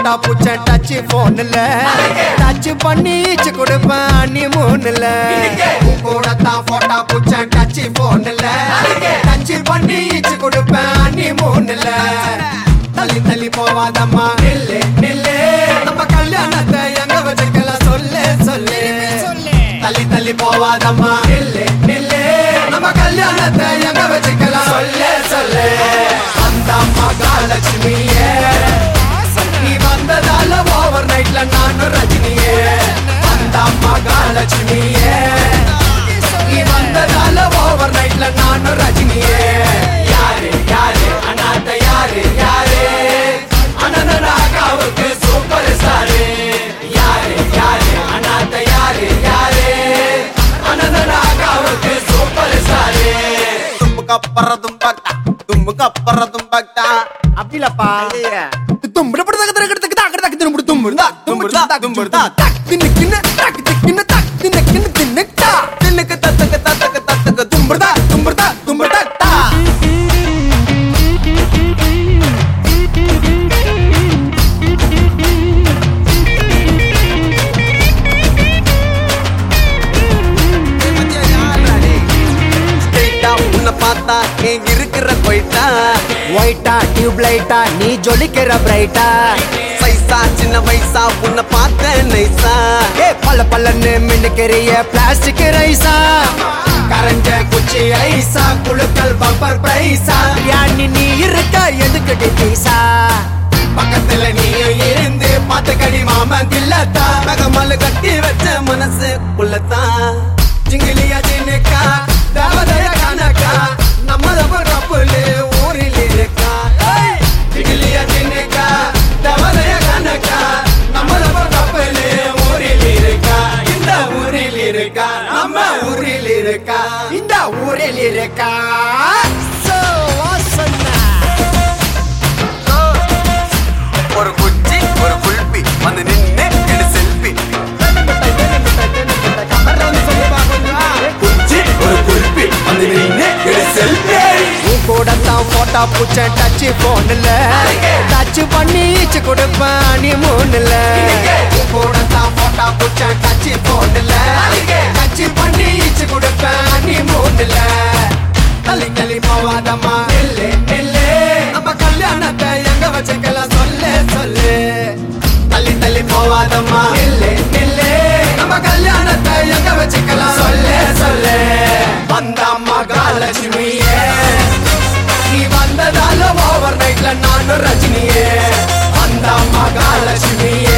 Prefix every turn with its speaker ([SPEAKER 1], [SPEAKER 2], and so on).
[SPEAKER 1] போட்டா பூச்ச டச் போன்ல டச் பண்ணி ஈச்சு கொடுப்பேன் நீ மூணுல கூட தான் போட்டா பூச்ச டச் போன்ல டச் பண்ணி ஈச்சு கொடுப்பேன் நீ மூணுல தள்ளி தள்ளி போவாதம்மா நில்லு நில்லு நம்ம கல்யாணத்தை எங்க வச்சுக்கலாம் சொல்லு சொல்லு தள்ளி தள்ளி போவாதம்மா நில்லு நில்லு நம்ம கல்யாணத்தை எங்க வச்சுக்கலாம் சொல்லு சொல்லு அந்த மகாலட்சுமியே நீ வந்ததால ஓவர் நைட்ல நானும் ரஜினியே அந்த மகாலட்சுமியே நீ வந்ததால ஓவர் நைட்ல நானும் ரஜினியே யாரு யாரு அனாத யாரு யாரு அனந்தனாகாவுக்கு சூப்பர் ஸ்டாரு யாரு யாரு அனாத யாரு யாரு அனந்தனாகாவுக்கு சூப்பர் ஸ்டாரு
[SPEAKER 2] தும்புக்கு அப்புறதும் பக்தா தும்புக்கு அப்புறதும் பக்தா
[SPEAKER 1] அப்படி இல்லப்பா
[SPEAKER 2] தின்னுக்கு தத்துக்கு தத்துக்கு தத்துக்கு தும்புடா தும்புடா தும்புடா தா ஸ்ட்ரெயிட்டா உன்னை பார்த்தா எங்க இருக்கிற போயிட்டா
[SPEAKER 1] ஒயிட்டா டியூப் லைட்டா நீ ஜொலிக்கிற பிரைட்டா
[SPEAKER 2] சைஸா சின்ன வயசா உன்னை பார்த்த நைஸா
[SPEAKER 1] ஏ பல்ல பல்லன்னு மின்னுக்கிறிய பிளாஸ்டிக் ரைஸா கரஞ்ச குச்சி ஐசா குழுக்கள் பம்பர் பிரைஸா யானி நீ இருக்க எதுக்கிட்டு பீசா
[SPEAKER 2] பக்கத்துல நீயும் இருந்து பார்த்த கடி மாமன் கில்லத்தா நகமல்ல கட்டி வச்ச மனசு புள்ளத்தான் ஜிங்கிலியா சின்னக்கா தேவதைய கணக்கா நம்ம ரப்பர் கப்புலு ஊரில் இருக்கா ஏய்! ஜிங்கிலியா சின்னக்கா தேவதைய கணக்கா நம்ம ரப்பர் கப்புலு ஊரில் இருக்கா இந்த ஊரில் இருக்கா நம்ம ஊரில் இருக்கா
[SPEAKER 1] இந்த ஊரில் இருக்கா So, வாசனா.
[SPEAKER 2] ஒரு குச்சி ஒரு குல்பி வந்து நின்னு எடு செல்ஃபி குச்சி ஒரு குல்பி வந்து நின்னு எடு செல்ஃபி
[SPEAKER 1] நீ கூட தான் போட்டா பூச்ச டச் போன்ல டச் பண்ணி ஈச்சு கொடுப்பேன் நீ மூணுல நீ கூட தான் போட்டா பூச்ச டச் போன்ல டச் பண்ணி ஈச்சு கொடுப்பேன் நீ மூணுல தள்ளி தள்ளி போவாதம்மா நில்லு நில்லு நம்ம கல்யாணத்தை எங்க வச்சுக்கலாம் சொல்லு சொல்லு தள்ளி தள்ளி போவாதம்மா நில்லு நில்லு நம்ம கல்யாணத்தை எங்க வச்சுக்கலாம் சொல்லு சொல்லு வந்த மகாலட்சுமியே நீ வந்ததால ஓவர் நைட்ல நானும் ரஜினியே அந்த மகாலட்சுமியே